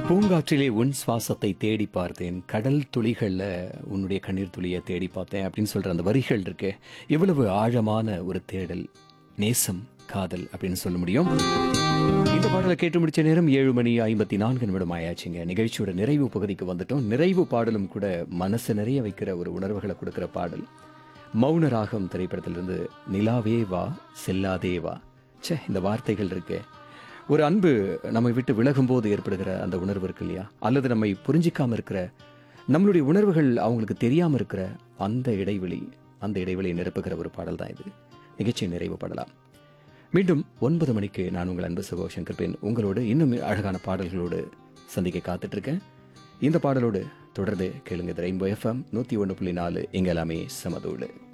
பூங்காற்றிலே உன் சுவாசத்தை தேடி பார்த்தேன் கடல் துளிகள்ல உன்னுடைய கண்ணீர் துளியை தேடி பார்த்தேன் அப்படின்னு சொல்ற அந்த வரிகள் இருக்கு எவ்வளவு ஆழமான ஒரு தேடல் நேசம் காதல் அப்படின்னு சொல்ல முடியும் இந்த பாடலை கேட்டு முடிச்ச நேரம் ஏழு மணி ஐம்பத்தி நான்கு நிமிடம் ஆயாச்சுங்க நிகழ்ச்சியோட நிறைவு பகுதிக்கு வந்துட்டோம் நிறைவு பாடலும் கூட மனசு நிறைய வைக்கிற ஒரு உணர்வுகளை கொடுக்கிற பாடல் மௌன ராகம் திரைப்படத்திலிருந்து நிலாவே வா செல்லாதே வா ச்சே இந்த வார்த்தைகள் இருக்கே ஒரு அன்பு நம்மை விட்டு விலகும் போது ஏற்படுகிற அந்த உணர்வு இருக்கு இல்லையா அல்லது நம்மை புரிஞ்சிக்காம இருக்கிற நம்மளுடைய உணர்வுகள் அவங்களுக்கு தெரியாம இருக்கிற அந்த இடைவெளி அந்த இடைவெளியை நிரப்புகிற ஒரு பாடல் தான் இது நிகழ்ச்சி நிறைவு படலாம் மீண்டும் ஒன்பது மணிக்கு நான் உங்கள் அன்பு சகோ சங்கர் உங்களோடு இன்னும் அழகான பாடல்களோடு சந்திக்க காத்துட்டு இருக்கேன் இந்த பாடலோடு தொடர்ந்து கேளுங்க ரெயின்போ எஃப்எம் நூற்றி ஒன்று புள்ளி நாலு இங்க எல்லாமே சமதோடு